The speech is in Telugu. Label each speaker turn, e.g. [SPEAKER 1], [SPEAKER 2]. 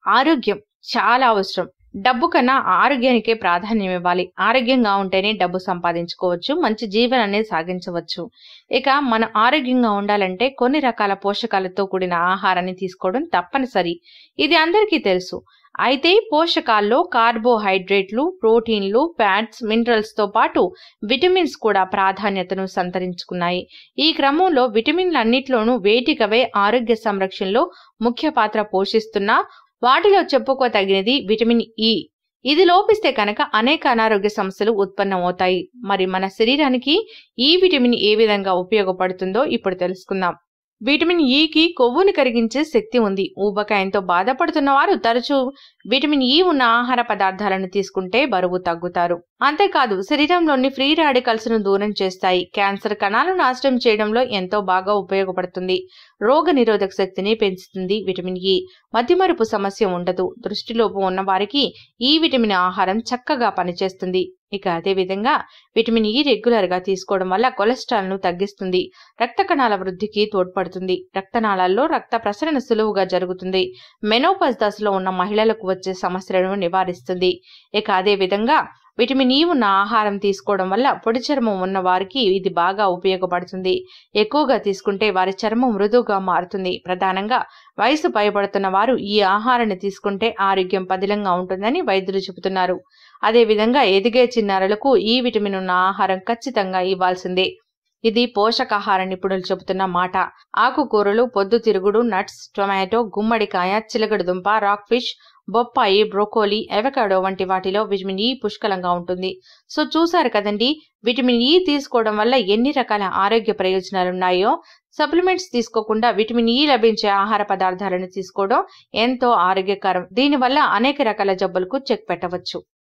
[SPEAKER 1] ఆరోగ్యం చాలా అవసరం డబ్బు కన్నా ఆరోగ్యానికే ప్రాధాన్యం ఇవ్వాలి ఆరోగ్యంగా ఉంటేనే డబ్బు సంపాదించుకోవచ్చు మంచి జీవనాన్ని సాగించవచ్చు ఇక మనం ఆరోగ్యంగా ఉండాలంటే కొన్ని రకాల పోషకాలతో కూడిన ఆహారాన్ని తీసుకోవడం తప్పనిసరి ఇది అందరికీ తెలుసు అయితే పోషకాల్లో కార్బోహైడ్రేట్లు ప్రోటీన్లు ఫ్యాట్స్ మినరల్స్ తో పాటు విటమిన్స్ కూడా ప్రాధాన్యతను సంతరించుకున్నాయి ఈ క్రమంలో విటమిన్లన్నిట్లోనూ వేటికవే ఆరోగ్య సంరక్షణలో ముఖ్య పాత్ర పోషిస్తున్నా వాటిలో చెప్పుకోతగినది విటమిన్ ఇ ఇది లోపిస్తే కనుక అనేక అనారోగ్య సమస్యలు ఉత్పన్నమవుతాయి మరి మన శరీరానికి ఈ విటమిన్ ఏ విధంగా ఉపయోగపడుతుందో ఇప్పుడు తెలుసుకుందాం విటమిన్ ఈకి కొవ్వుని కరిగించే శక్తి ఉంది ఊబకాయంతో బాధపడుతున్న వారు తరచూ విటమిన్ ఈ ఉన్న ఆహార పదార్థాలను తీసుకుంటే బరువు తగ్గుతారు అంతేకాదు శరీరంలోని ఫ్రీ రాడికల్స్ ను దూరం చేస్తాయి క్యాన్సర్ కణాలను నాశనం చేయడంలో ఎంతో బాగా ఉపయోగపడుతుంది రోగ నిరోధక శక్తిని పెంచుతుంది విటమిన్ ఈ మతిమరుపు సమస్య ఉండదు దృష్టిలోపం ఉన్న వారికి ఈ విటమిన్ ఆహారం చక్కగా పనిచేస్తుంది ఇక అదే విధంగా విటమిన్ ఈ రెగ్యులర్ గా తీసుకోవడం వల్ల కొలెస్ట్రాల్ ను తగ్గిస్తుంది రక్త కణాల వృద్ధికి తోడ్పడుతుంది రక్తనాళాల్లో రక్త ప్రసరణ సులువుగా జరుగుతుంది మెనోపస్ దశలో ఉన్న మహిళలకు వచ్చే సమస్యలను నివారిస్తుంది ఇక అదే విధంగా విటమిన్ ఈ ఉన్న ఆహారం తీసుకోవడం వల్ల పొడి చర్మం ఉన్న వారికి ఇది బాగా ఉపయోగపడుతుంది ఎక్కువగా తీసుకుంటే వారి చర్మం మృదువుగా మారుతుంది ప్రధానంగా వయసు పైబడుతున్న వారు ఈ ఆహారాన్ని తీసుకుంటే ఆరోగ్యం పదిలంగా ఉంటుందని వైద్యులు చెబుతున్నారు అదేవిధంగా ఎదిగే చిన్నారులకు ఈ విటమిన్ ఉన్న ఆహారం ఖచ్చితంగా ఇవ్వాల్సిందే ఇది పోషకాహార నిపుణులు చెబుతున్న మాట ఆకుకూరలు పొద్దుతిరుగుడు నట్స్ టొమాటో గుమ్మడికాయ చిలకడదుంప రాక్ ఫిష్ బొప్పాయి బ్రోకోలీ ఎవకాడో వంటి వాటిలో విటమిన్ ఈ పుష్కలంగా ఉంటుంది సో చూసారు కదండి విటమిన్ ఈ తీసుకోవడం వల్ల ఎన్ని రకాల ఆరోగ్య ప్రయోజనాలు ఉన్నాయో సప్లిమెంట్స్ తీసుకోకుండా విటమిన్ ఈ లభించే ఆహార పదార్థాలను తీసుకోవడం ఎంతో ఆరోగ్యకరం దీనివల్ల అనేక రకాల జబ్బులకు చెక్ పెట్టవచ్చు